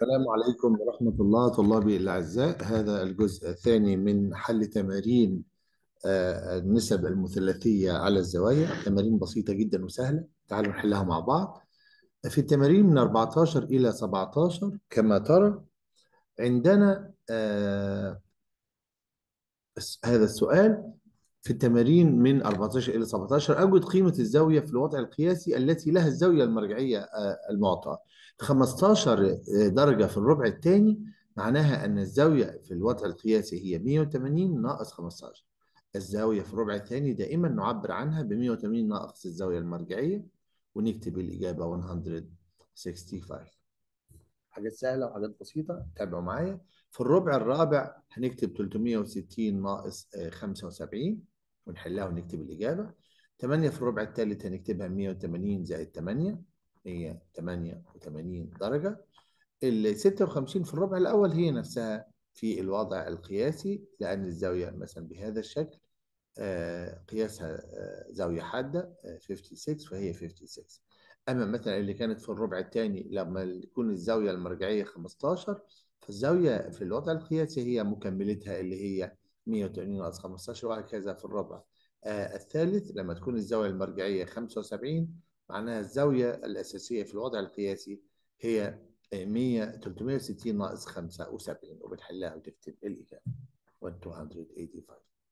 السلام عليكم ورحمة الله طلابي الأعزاء هذا الجزء الثاني من حل تمارين آه، النسب المثلثية على الزوايا تمارين بسيطة جدا وسهلة تعالوا نحلها مع بعض في التمارين من 14 إلى 17 كما ترى عندنا آه، هذا السؤال في التمارين من 14 إلى 17 أوجد قيمة الزاوية في الوضع القياسي التي لها الزاوية المرجعية آه، المعطاة 15 درجة في الربع الثاني معناها أن الزاوية في الوضع القياسي هي 180 ناقص 15 الزاوية في الربع الثاني دائما نعبر عنها ب 180 ناقص الزاوية المرجعية ونكتب الإجابة 165 حاجات سهلة وحاجات بسيطة تابعوا معايا في الربع الرابع هنكتب 360 ناقص 75 ونحلها ونكتب الإجابة 8 في الربع الثالث هنكتبها 180 زائد 8 188 درجة ال 56 في الربع الأول هي نفسها في الوضع القياسي لأن الزاوية مثلا بهذا الشكل آه، قياسها آه، زاوية حادة 56 آه، فهي 56 أما مثلا اللي كانت في الربع الثاني لما يكون الزاوية المرجعية 15 فالزاوية في الوضع القياسي هي مكملتها اللي هي 180 ناقص 15 وهكذا في الربع الثالث لما تكون الزاوية المرجعية 75 معناها الزاوية الأساسية في الوضع القياسي هي 100 360 ناقص 75 وبنحلها وتكتب الإجابة 1285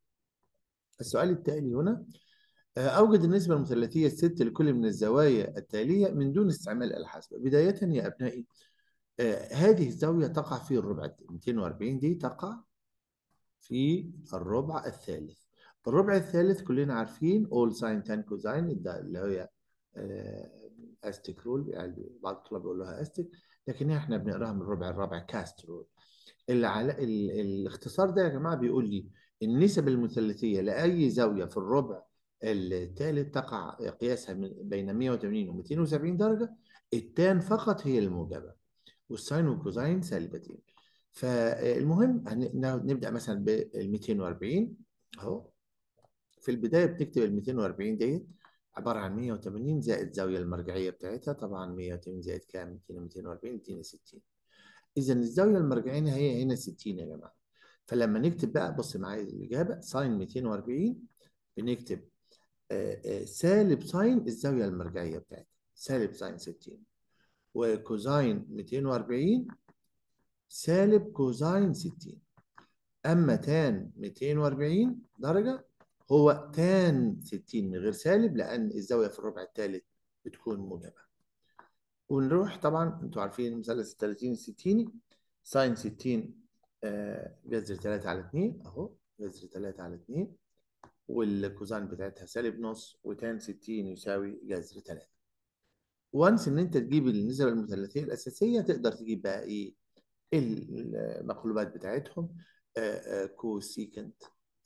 السؤال التالي هنا آه، أوجد النسبة المثلثية الست لكل من الزوايا التالية من دون استعمال الحاسبة بداية يا أبنائي آه، هذه الزاوية تقع في الربع 240 دي تقع في الربع الثالث الربع الثالث كلنا عارفين all sin tan cosine اللي هي استيك رول يعني بعض الطلاب بيقولوها استيك لكن احنا بنقراها من الربع الرابع كاست رول اللي على ال... الاختصار ده يا جماعه بيقول لي النسب المثلثيه لاي زاويه في الربع الثالث تقع قياسها من بين 180 و 270 درجه التان فقط هي الموجبه والساين والكوزاين سالبتين فالمهم نبدا مثلا بال 240 اهو في البدايه بنكتب ال 240 ديت عبارة عن 180 زائد الزاوية المرجعية بتاعتها طبعا 180 زائد كام 200 240 260 إذا الزاوية المرجعية هي هنا 60 يا جماعة فلما نكتب بقى بص معايا الإجابة ساين 240 بنكتب آه، آه، سالب ساين الزاوية المرجعية بتاعتها سالب ساين 60 وكوزاين 240 سالب كوزاين 60 أما تان 240 درجة هو تان 60 من غير سالب لأن الزاوية في الربع الثالث بتكون موجبة ونروح طبعا انتوا عارفين مثلث 30 60 ساين 60 آه جذر 3 على 2 اهو جذر 3 على 2 والكوزان بتاعتها سالب نص وتان 60 يساوي جذر 3 وانس ان انت تجيب النسب المثلثيه الاساسيه تقدر تجيب بقى ايه المقلوبات بتاعتهم آه آه كوسيكنت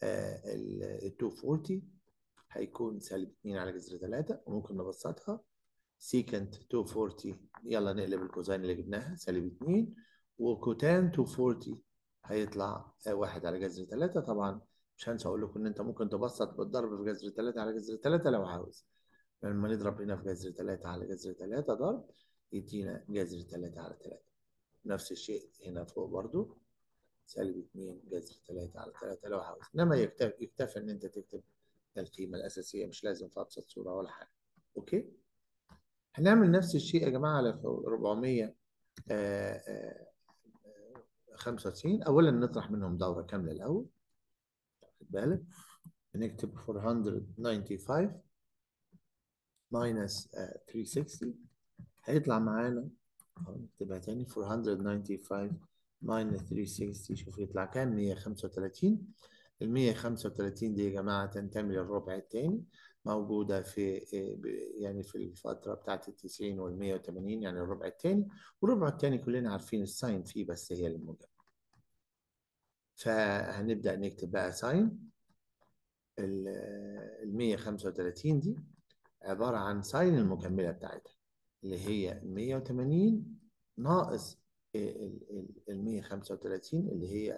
ال 240 هيكون سالب 2 على جذر 3 وممكن نبسطها سيكنت 240 يلا نقلب الكوزين اللي جبناها سالب 2 وكوتان 240 هيطلع 1 على جذر 3 طبعا مش هنسى اقول لكم ان انت ممكن تبسط بالضرب في جذر 3 على جذر 3 لو عاوز لما نضرب هنا في جذر 3 على جذر 3 ضرب يدينا جذر 3 على 3 نفس الشيء هنا فوق برضو سالب 2 جذر 3 على 3 لو عاوز انما يكتفي يكتفي ان انت تكتب القيمه الاساسيه مش لازم في ابسط صوره ولا حاجه اوكي هنعمل نفس الشيء يا جماعه على 400 95 اولا نطرح منهم دوره كامله الاول خد بالك نكتب 495 minus 360 هيطلع معانا نكتبها تاني 495 ماينس 360 شوف يطلع كام 135 ال 135 دي يا جماعة تنتمي للربع الثاني موجودة في يعني في الفترة بتاعت ال 90 وال 180 يعني الربع الثاني والربع الثاني كلنا عارفين الساين فيه بس هي الموجبة فهنبدأ نكتب بقى ساين ال 135 دي عبارة عن ساين المكملة بتاعتها اللي هي 180 ناقص ال 135 اللي هي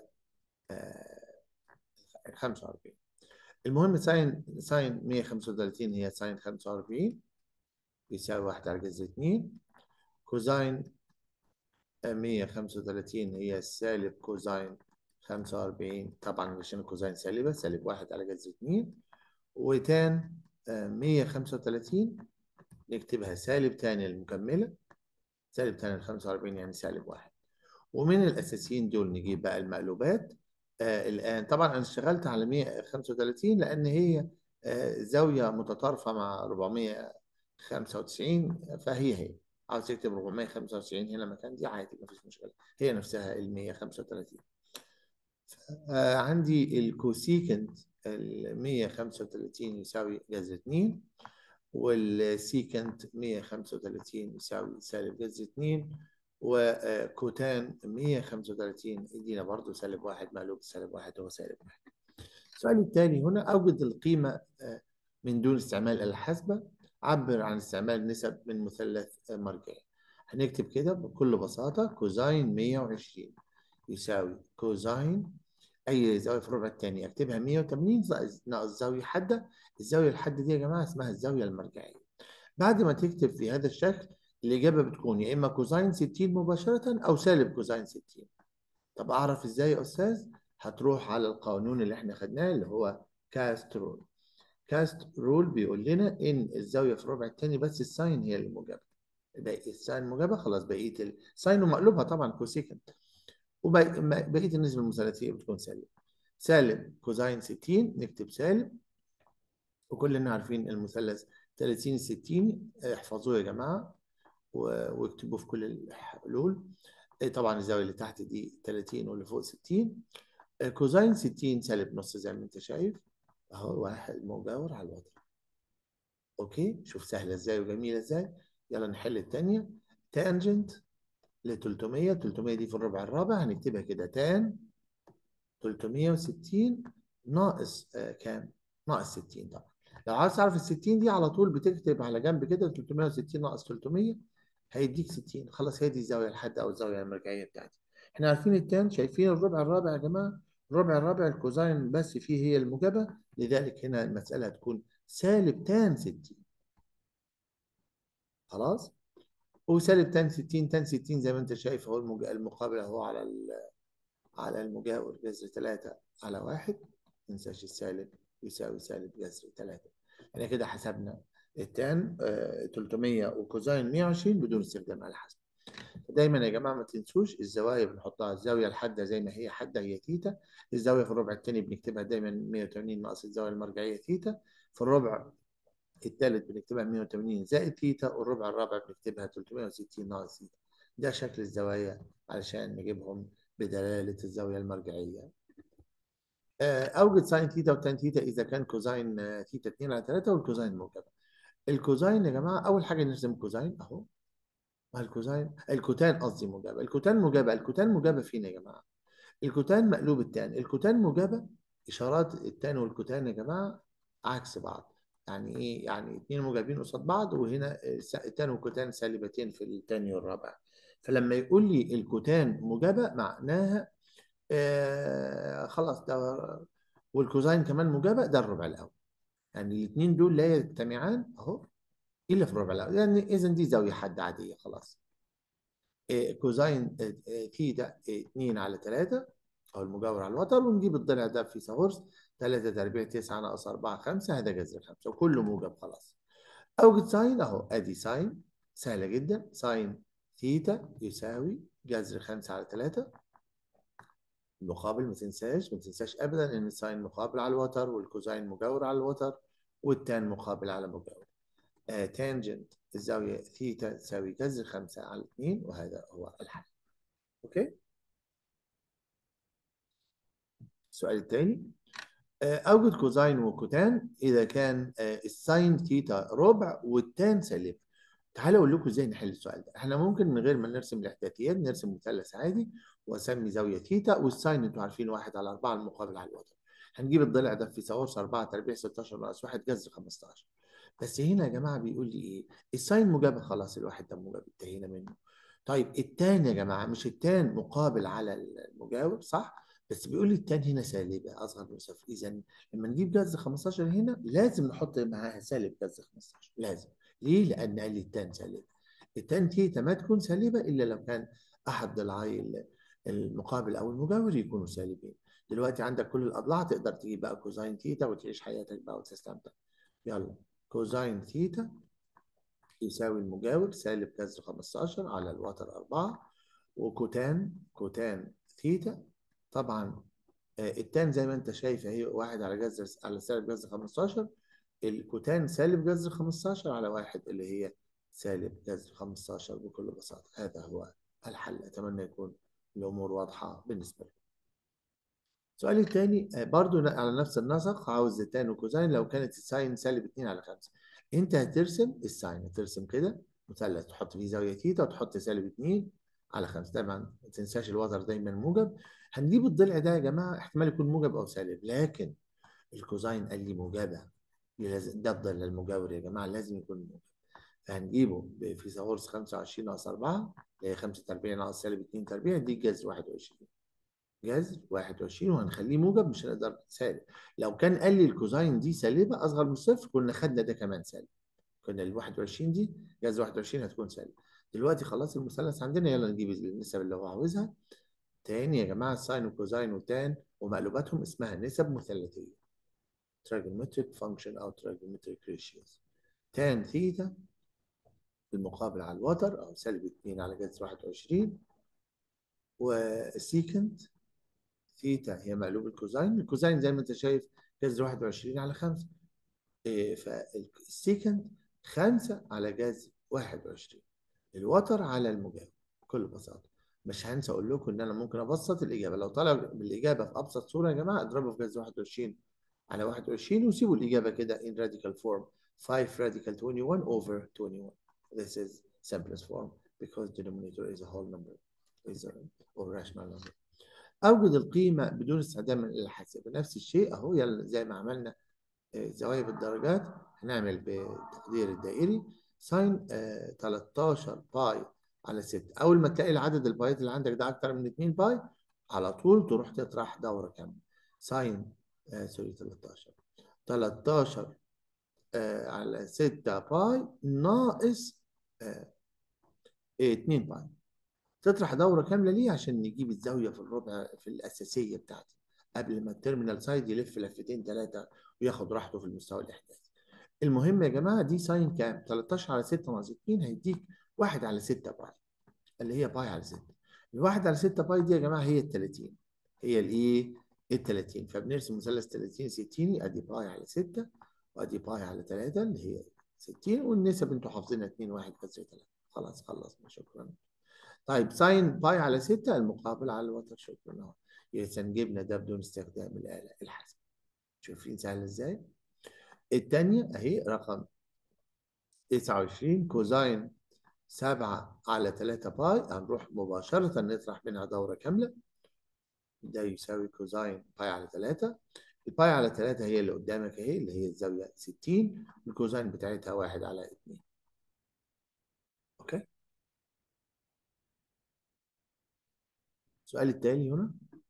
45 آه، المهم ساين ساين 135 هي ساين 45 بيساوي 1 على جذر 2 كوزاين 135 هي سالب كوزين 45 طبعا عشان الكوزين سالبة سالب واحد على جذر 2 وتان 135 نكتبها سالب تاني المكملة سالب تاني ال 45 يعني سالب واحد ومن الأساسيين دول نجيب بقى المقلوبات آه الآن طبعا أنا اشتغلت على 135 لأن هي آه زاوية متطرفة مع 495 فهي هي عاوز تكتب 495 هنا مكان دي عادي مفيش مشكلة هي نفسها ال 135 آه عندي الكوسيكنت ال 135 يساوي جذر 2 والسيكنت 135 يساوي سالب جذر 2 وكوتان 135 يدينا برضه سالب واحد مقلوب سالب واحد هو سالب واحد. السؤال الثاني هنا أوجد القيمة من دون استعمال الحاسبة عبر عن استعمال نسب من مثلث مرجعي. هنكتب كده بكل بساطة كوزين 120 يساوي كوزين أي زاوية في الربع الثاني أكتبها 180 ناقص زاوية حادة الزاوية الحادة دي يا جماعة اسمها الزاوية المرجعية. بعد ما تكتب في هذا الشكل الإجابة بتكون يا إما كوزين 60 مباشرة أو سالب كوزين 60 طب أعرف إزاي يا أستاذ؟ هتروح على القانون اللي إحنا خدناه اللي هو كاست رول كاست رول بيقول لنا إن الزاوية في الربع الثاني بس الساين هي اللي موجبة باقي الساين موجبة خلاص بقية الساين ومقلوبها طبعا كوسيكنت وبقية النسبة المثلثية بتكون سالب سالب كوزين 60 نكتب سالب وكلنا عارفين المثلث 30 60 احفظوه يا جماعة واكتبوا في كل الحلول طبعا الزاويه اللي تحت دي 30 واللي فوق 60 كوزين 60 سالب نص زي ما انت شايف اهو واحد مجاور على الوتر اوكي شوف سهله ازاي وجميله ازاي يلا نحل الثانيه تانجنت ل 300 300 دي في الربع الرابع هنكتبها كده تان 360 ناقص آه كام؟ ناقص 60 طبعا لو عايز تعرف ال 60 دي على طول بتكتب على جنب كده 360 ناقص 300 هيديك 60 خلاص هي دي الزاويه الحاده او الزاويه المرجعيه بتاعتي احنا عارفين التان شايفين الربع الرابع يا جماعه الربع الرابع الكوزين بس فيه هي الموجبه لذلك هنا المساله هتكون سالب تان 60 خلاص وسالب تان 60 تان 60 زي ما انت شايف اهو المقابل اهو على على المجاور جذر 3 على 1 ما تنساش السالب يساوي سالب جذر 3 احنا كده حسبنا التان آه 300 وكوزين 120 بدون استخدام آلة حاسبة. دايما يا جماعه ما تنسوش الزوايا بنحطها الزاويه الحاده زي ما هي حاده هي تيتا الزاويه في الربع الثاني بنكتبها دايما 180 ناقص الزاويه المرجعيه تيتا في الربع الثالث بنكتبها 180 زائد تيتا والربع الرابع بنكتبها 360 ناقص تيتا ده شكل الزوايا علشان نجيبهم بدلاله الزاويه المرجعيه اوجد ساين تيتا وتان تيتا اذا كان كوزين تيتا 2 على 3 والكوزين موجبه الكوزين يا جماعه اول حاجه نرسم كوزين اهو الكوزين الكوتان قصدي موجبه الكوتان موجبه الكوتان موجبه فين يا جماعه الكوتان مقلوب التان الكوتان موجبه اشارات التان والكوتان يا جماعه عكس بعض يعني ايه يعني اثنين موجبين قصاد بعض وهنا التان والكوتان سالبتين في الثاني والرابع فلما يقول لي الكوتان موجبه معناها آه خلاص ده والكوزين كمان موجبه ده الربع الاول يعني الاثنين دول لا يجتمعان اهو الا في الربع الاول يعني اذا دي زاويه حاده عاديه خلاص إيه كوزين إيه تيتا 2 على 3 او المجاور على الوتر ونجيب الضلع ده في فيثاغورس 3 تربيع 9 ناقص 4 5 هذا جذر 5 وكله موجب خلاص اوجد ساين اهو ادي ساين سهله جدا ساين تيتا يساوي جذر 5 على 3 المقابل ما تنساش ما تنساش ابدا ان الساين مقابل على الوتر والكوزين مجاور على الوتر والتان مقابل على مجاور آه تانجنت الزاويه ثيتا تساوي جذر 5 على 2 وهذا هو الحل اوكي السؤال الثاني آه اوجد كوزين وكوتان اذا كان آه الساين ثيتا ربع والتان سالب تعالوا اقول لكم ازاي نحل السؤال ده احنا ممكن من غير ما نرسم الاحداثيات نرسم مثلث عادي واسمي زاويه ثيتا والساين انتوا عارفين 1 على 4 المقابل على الوتر هنجيب الضلع ده في فيثاغورس 4 تربيع 16 ناقص 1 جذر 15 بس هنا يا جماعه بيقول لي ايه الساين موجبه خلاص الواحد ده موجب انتهينا منه طيب التان يا جماعه مش التان مقابل على المجاور صح بس بيقول لي التان هنا سالبه اصغر من صفر اذا لما نجيب جذر 15 هنا لازم نحط معاها سالب جذر 15 لازم ليه؟ لأن قال لي التان سالبة. التان تيتا ما تكون سالبة إلا لو كان احد ضلعي المقابل او المجاور يكونوا سالبين دلوقتي عندك كل الاضلاع تقدر تجيب بقى كوزاين ثيتا وتعيش حياتك بقى وتستمتع يلا كوزاين ثيتا يساوي المجاور سالب جذر 15 على الوتر 4 وكوتان كوتان ثيتا طبعا التان زي ما انت شايف اهي واحد على جذر على سالب جذر 15 الكوتان سالب جذر 15 على واحد اللي هي سالب جذر 15 بكل بساطة هذا هو الحل أتمنى يكون الأمور واضحة بالنسبة لكم السؤال الثاني برضو على نفس النسق عاوز تان وكوزين لو كانت الساين سالب 2 على 5 انت هترسم الساين هترسم كده مثلث تحط فيه زاويه ثيتا وتحط سالب 2 على 5 طبعا ما تنساش الوتر دايما موجب هنجيب الضلع ده يا جماعه احتمال يكون موجب او سالب لكن الكوزين قال لي موجبه ده الضلع المجاور يا جماعه لازم يكون موجب فهنجيبه فيثاغورس 25 ناقص 4 اللي هي 5 تربيع ناقص سالب 2 تربيع دي جذر 21 جذر 21 وهنخليه موجب مش هنقدر سالب لو كان قال لي الكوزاين دي سالبه اصغر من صفر كنا خدنا ده كمان سالب كنا ال 21 دي جذر 21 هتكون سالب دلوقتي خلاص المثلث عندنا يلا نجيب النسب اللي هو عاوزها تاني يا جماعه الساين وكوزاين وتان ومقلوباتهم اسمها نسب مثلثيه trigonometric function او trigonometric ratios تان ثيتا المقابل على الوتر او سالب 2 على جذر 21 والسيكنت ثيتا هي مقلوب الكوزاين الكوزاين زي ما انت شايف جذر 21 على 5 إيه فالسيكنت 5 على جذر 21 الوتر على المجاور بكل بساطه مش هنسى اقول لكم ان انا ممكن ابسط الاجابه لو طلب بالاجابه في ابسط صوره يا جماعه اضربه في جذر 21 على 21 وسيبوا الاجابه كده in radical form 5 radical 21 over 21 this is simplest form because denominator is a whole number is a or rational number اوجد القيمه بدون استخدام الحاسب نفس الشيء اهو يلا زي ما عملنا زوايا بالدرجات هنعمل بالتقدير الدائري ساين 13 باي على 6 اول ما تلاقي العدد البايات اللي عندك ده اكتر من 2 باي على طول تروح تطرح دوره كامله ساين آه سوري 13 13 آه على 6 باي ناقص آه 2 باي تطرح دوره كامله ليه عشان نجيب الزاويه في الربع في الاساسيه بتاعتي قبل ما التيرمينال سايد يلف لفتين ثلاثه وياخد راحته في المستوى الاحداثي المهم يا جماعه دي ساين كام 13 على 6 ناقص 2 هيديك 1 على 6 باي اللي هي باي على 6 الواحد على 6 باي دي يا جماعه هي ال 30 هي الايه ال 30 فبنرسم مثلث 30 60 ادي باي على 6 وادي باي على 3 اللي هي 60 والنسب انتوا حافظينها 2 1 كسر 3 خلاص خلصنا شكرا طيب ساين باي على 6 المقابل على الوتر شكرا اهو اذا جبنا ده بدون استخدام الاله الحاسبه شايفين سهل ازاي الثانيه اهي رقم 29 كوزاين 7 على 3 باي هنروح مباشره نطرح منها دوره كامله ده يساوي كوزاين باي على 3 الباي على 3 هي اللي قدامك اهي اللي هي الزاويه 60 الكوزاين بتاعتها 1 على 2 اوكي السؤال التالي هنا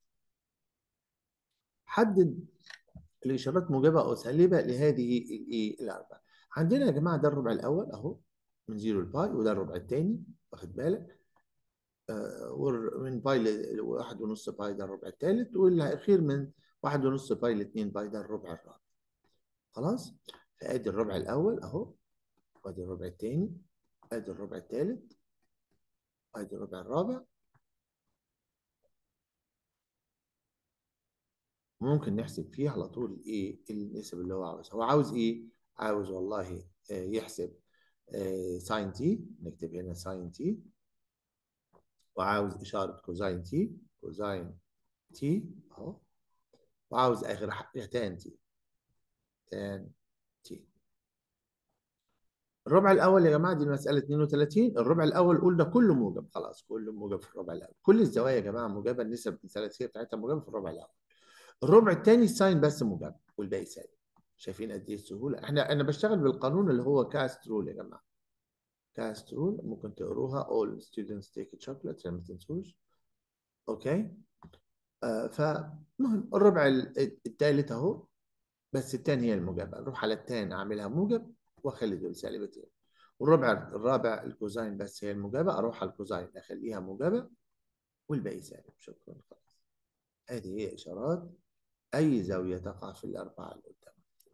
حدد الاشارات موجبه او سالبه لهذه الايه الاربعه عندنا يا جماعه ده الربع الاول اهو من 0 لباي وده الربع الثاني واخد بالك آه ومن باي لواحد ونص باي ده الربع الثالث والاخير من واحد ونص باي لاثنين باي ده الربع الرابع خلاص فادي الربع الاول اهو وادي الربع الثاني ادي الربع الثالث ادي الربع الرابع ممكن نحسب فيه على طول ايه النسب اللي هو عاوزها هو عاوز ايه عاوز والله آه يحسب آه ساين تي نكتب هنا ساين تي وعاوز اشاره كوزاين تي كوزاين تي اهو وعاوز اخر حاجه تان تي تان تي الربع الاول يا جماعه دي المساله 32 الربع الاول قلنا كله موجب خلاص كله موجب في الربع الاول كل الزوايا يا جماعه موجبه النسب الثلاثيه بتاعتها موجبه في الربع الاول الربع الثاني الساين بس موجب والباقي سالب شايفين قد ايه السهوله احنا انا بشتغل بالقانون اللي هو كاست رول يا جماعه كاست رول ممكن تقروها all students take a chocolate ما تنسوش اوكي آه فمهم الربع الثالث اهو بس الثاني هي الموجبه نروح على الثاني اعملها موجب واخلي دول سالبتين والربع الرابع الكوزاين بس هي الموجبه اروح على الكوزاين اخليها موجبه والباقي سالب شكرا خلاص هذه هي إشارات أي زاوية تقع في الأربعة اللي قدام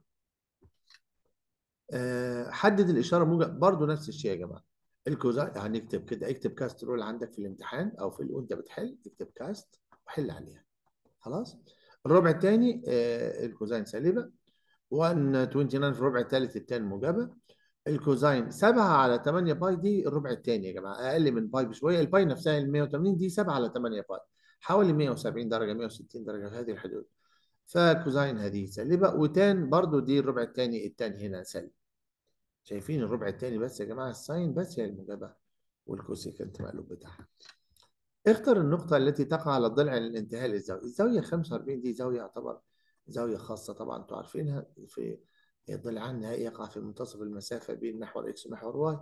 أه حدد الإشارة موجب برضو نفس الشيء يا جماعة الكوزاين هنكتب كده اكتب كاست رول عندك في الامتحان أو في وأنت بتحل اكتب كاست وحل عليها خلاص الربع الثاني أه الكوزاين سالبة 129 في الربع الثالث الثاني موجبة الكوزاين 7 على 8 باي دي الربع الثاني يا جماعة أقل من باي بشوية الباي نفسها ال 180 دي 7 على 8 باي حوالي 170 درجة 160 درجة في هذه الحدود فكوزاين هذه سالبة وتان برضو دي الربع الثاني الثاني هنا سالب شايفين الربع الثاني بس يا جماعة الساين بس هي الموجبة والكوسيكنت مقلوب بتاعها اختر النقطة التي تقع على الضلع للانتهاء للزاوية الزاوية 45 دي زاوية يعتبر زاوية خاصة طبعا انتوا عارفينها في الضلع النهائي يقع في منتصف المسافة بين محور اكس ومحور واي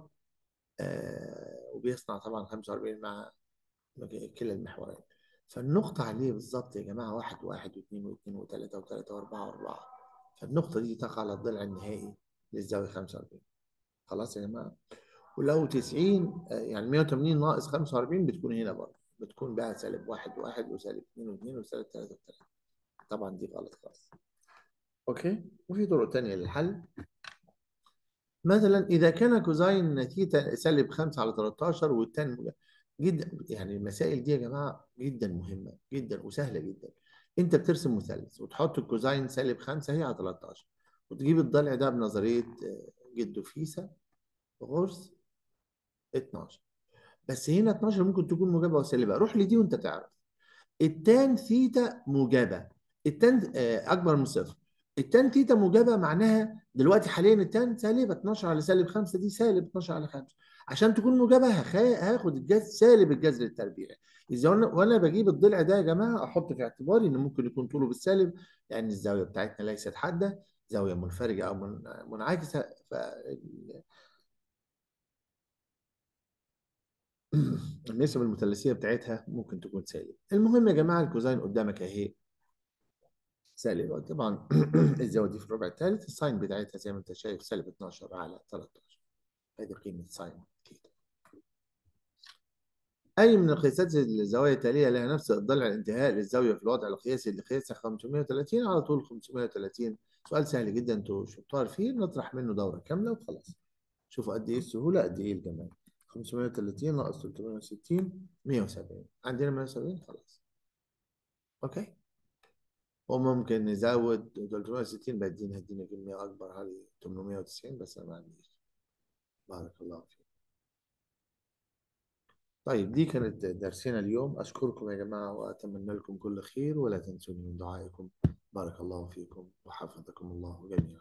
آه وبيصنع طبعا 45 مع كلا المحورين فالنقطة عليه بالظبط يا جماعة واحد واحد واثنين واثنين وثلاثة وثلاثة وأربعة وأربعة فالنقطة دي تقع على الضلع النهائي للزاوية 45 خلاص يا جماعة ولو 90 يعني 180 ناقص 45 بتكون هنا برضه بتكون بقى سالب واحد واحد وسالب اثنين واثنين وسالب ثلاثة وثلاثة طبعا دي غلط خالص اوكي وفي طرق تانية للحل مثلا اذا كان كوزاين ثيتا سالب 5 على 13 والتان جدا يعني المسائل دي يا جماعه جدا مهمه جدا وسهله جدا انت بترسم مثلث وتحط الكوزاين سالب 5 هي على 13 وتجيب الضلع ده بنظريه جدو فيسا غرس 12 بس هنا 12 ممكن تكون موجبه وسالبه روح لدي وانت تعرف التان ثيتا موجبه التان اكبر من صفر التان ثيتا موجبه معناها دلوقتي حاليا التان سالبه 12 على سالب 5 دي سالب 12 على 5 عشان تكون موجبه هاخد الجذر سالب الجذر التربيعي اذا وانا بجيب الضلع ده يا جماعه احط في اعتباري ان ممكن يكون طوله بالسالب لان يعني الزاويه بتاعتنا ليست حاده زاويه منفرجه او منعكسه ف النسب المثلثيه بتاعتها ممكن تكون سالب المهم يا جماعه الكوزاين قدامك اهي سالب طبعا الزاويه دي في الربع الثالث الساين بتاعتها زي ما انت شايف سالب 12 على 13 هذه قيمه ساين ثيتا اي من القياسات الزوايا التاليه لها نفس الضلع الانتهاء للزاويه في الوضع القياسي اللي قياسها 530 على طول 530 سؤال سهل جدا انتوا شطار فيه نطرح منه دوره كامله وخلاص شوفوا قد ايه السهوله قد ايه الجمال 530 ناقص 360 170 عندنا 170 خلاص اوكي وممكن نزود 360 بدينا هدينا كمية أكبر هذه 890 بس أنا ما عنديش بارك الله فيك طيب دي كانت درسنا اليوم أشكركم يا جماعة وأتمنى لكم كل خير ولا تنسوني من دعائكم بارك الله فيكم وحفظكم الله جميعا